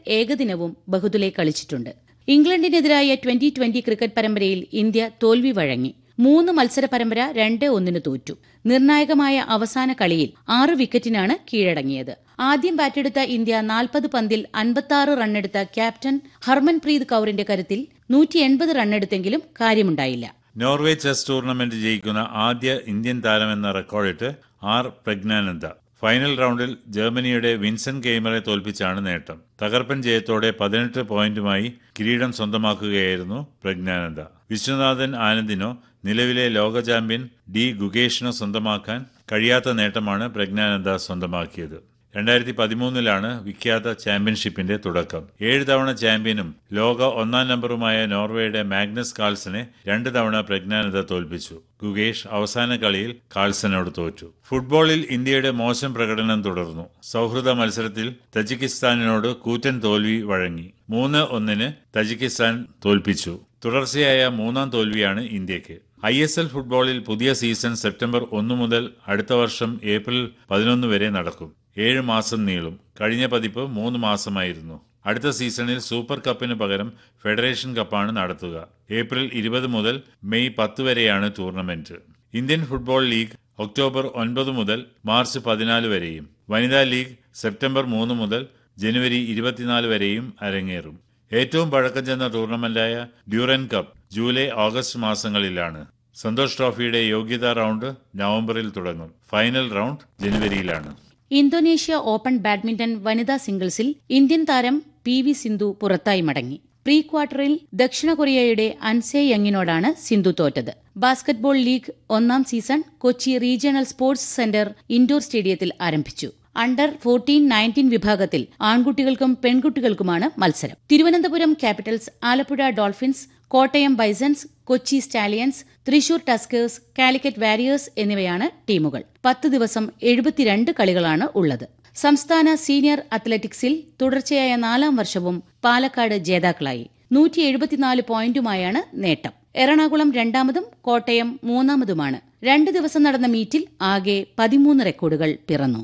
ഏകദിനവും ബഹുദുലെ കളിച്ചിട്ടുണ്ട് ഇംഗ്ലണ്ടിനെതിരായ ട്വന്റി ട്വന്റി ക്രിക്കറ്റ് പരമ്പരയിൽ ഇന്ത്യ തോൽവി വഴങ്ങി മൂന്ന് മത്സര പരമ്പര രണ്ട് ഒന്നിന് തോറ്റു നിർണായകമായ അവസാന കളിയിൽ ആറ് വിക്കറ്റിനാണ് കീഴടങ്ങിയത് ആദ്യം ബാറ്റെടുത്ത ഇന്ത്യ നാൽപ്പത് പന്തിൽ അൻപത്തിയാറ് റണ്ണെടുത്ത ക്യാപ്റ്റൻ ഹർമൻപ്രീത് കൌറിന്റെ കരുത്തിൽ നൂറ്റി എൺപത് റണ്ണെടുത്തെങ്കിലും കാര്യമുണ്ടായില്ല നോർവേ ചെസ് ടൂർണമെന്റ് ജയിക്കുന്ന ആദ്യ ഇന്ത്യൻ താരമെന്ന റെക്കോർഡിട്ട് ആർ പ്രജ്ഞാനന്ദ ഫൈനൽ റൗണ്ടിൽ ജർമ്മനിയുടെ വിൻസെന്റ് ഗെയ്മറെ തോൽപ്പിച്ചാണ് നേട്ടം തകർപ്പൻ ജയത്തോടെ പതിനെട്ട് പോയിന്റുമായി കിരീടം സ്വന്തമാക്കുകയായിരുന്നു പ്രജ്ഞാനന്ദ വിശ്വനാഥൻ ആനന്ദിനോ നിലവിലെ ലോക ചാമ്പ്യൻ ഡി ഗുഗേഷിനോ സ്വന്തമാക്കാൻ കഴിയാത്ത നേട്ടമാണ് പ്രജ്ഞാനന്ദ സ്വന്തമാക്കിയത് രണ്ടായിരത്തി പതിമൂന്നിലാണ് വിഖ്യാത ചാമ്പ്യൻഷിപ്പിന്റെ തുടക്കം ഏഴ് തവണ ചാമ്പ്യനും ലോക ഒന്നാം നമ്പറുമായ നോർവേയുടെ മാഗ്നസ് കാൾസനെ രണ്ട് തവണ പ്രജ്ഞാനന്ദ തോൽപ്പിച്ചു ഗുഗേഷ് അവസാന കളിയിൽ കാൾസനോട് തോറ്റു ഫുട്ബോളിൽ ഇന്ത്യയുടെ മോശം പ്രകടനം തുടർന്നു സൗഹൃദ മത്സരത്തിൽ തജിക്കിസ്ഥാനിനോട് കൂറ്റൻ തോൽവി വഴങ്ങി മൂന്ന് ഒന്നിന് തജിക്കിസ്ഥാൻ തോൽപ്പിച്ചു തുടർച്ചയായ മൂന്നാം തോൽവിയാണ് ഇന്ത്യക്ക് ഐ എസ് എൽ ഫുട്ബോളിൽ പുതിയ സീസൺ സെപ്റ്റംബർ ഒന്ന് മുതൽ അടുത്ത വർഷം ഏപ്രിൽ പതിനൊന്ന് വരെ നടക്കും ഏഴ് മാസം നീളും കഴിഞ്ഞ പതിപ്പ് മൂന്ന് മാസമായിരുന്നു അടുത്ത സീസണിൽ സൂപ്പർ കപ്പിന് പകരം ഫെഡറേഷൻ കപ്പാണ് നടത്തുക ഏപ്രിൽ ഇരുപത് മുതൽ മെയ് പത്ത് വരെയാണ് tournament Indian football league October ഒൻപത് മുതൽ മാർച്ച് പതിനാല് വരെയും വനിതാ ലീഗ് സെപ്റ്റംബർ മൂന്ന് മുതൽ ജനുവരി ഇരുപത്തിനാല് വരെയും അരങ്ങേറും ഏറ്റവും പഴക്കം ചെന്ന ടൂർണമെന്റായ ഡ്യൂറൻ കപ്പ് ജൂലൈ ഓഗസ്റ്റ് മാസങ്ങളിലാണ് സന്തോഷ് ട്രോഫിയുടെ യോഗ്യതാ റൗണ്ട് നവംബറിൽ തുടങ്ങും ഫൈനൽ റൗണ്ട് ജനുവരിയിലാണ് ഇന്തോനേഷ്യ ഓപ്പൺ ബാഡ്മിന്റൺ വനിതാ സിംഗിൾസിൽ ഇന്ത്യൻ താരം പി വി സിന്ധു പുറത്തായി മടങ്ങി പ്രീ ക്വാർട്ടറിൽ ദക്ഷിണ കൊറിയയുടെ അൻസെ യങ്ങിനോടാണ് സിന്ധു തോറ്റത് ബാസ്കറ്റ്ബോൾ ലീഗ് ഒന്നാം season Kochi regional sports centre indoor സ്റ്റേഡിയത്തിൽ ആരംഭിച്ചു അണ്ടർ ഫോർട്ടീൻ നയൻറ്റീൻ വിഭാഗത്തിൽ ആൺകുട്ടികൾക്കും പെൺകുട്ടികൾക്കുമാണ് മത്സരം Thiruvananthapuram capitals Alappuzha dolphins Kottayam bisons Kochi stallions Thrissur tuskers Calicut warriors എന്നിവയാണ് ടീമുകൾ പത്ത് ദിവസം എഴുപത്തിരണ്ട് കളികളാണ് ഉള്ളത് സംസ്ഥാന സീനിയർ അത്ലറ്റിക്സിൽ തുടർച്ചയായ നാലാം വർഷവും പാലക്കാട് ജേതാക്കളായി നൂറ്റി എഴുപത്തിനാല് പോയിന്റുമായാണ് നേട്ടം എറണാകുളം രണ്ടാമതും കോട്ടയം മൂന്നാമതുമാണ് രണ്ട് ദിവസം നടന്ന മീറ്റിൽ ആകെ പതിമൂന്ന് റെക്കോർഡുകൾ പിറന്നു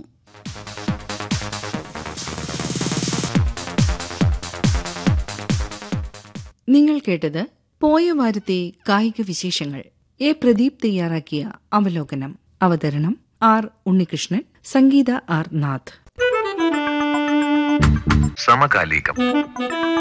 നിങ്ങൾ കേട്ടത് പോയ വാരത്തെ കായിക വിശേഷങ്ങൾ എ പ്രദീപ് തയ്യാറാക്കിയ അവലോകനം അവതരണം ആർ ഉണ്ണികൃഷ്ണൻ സംഗീത ആർ നാഥ് സമകാലികം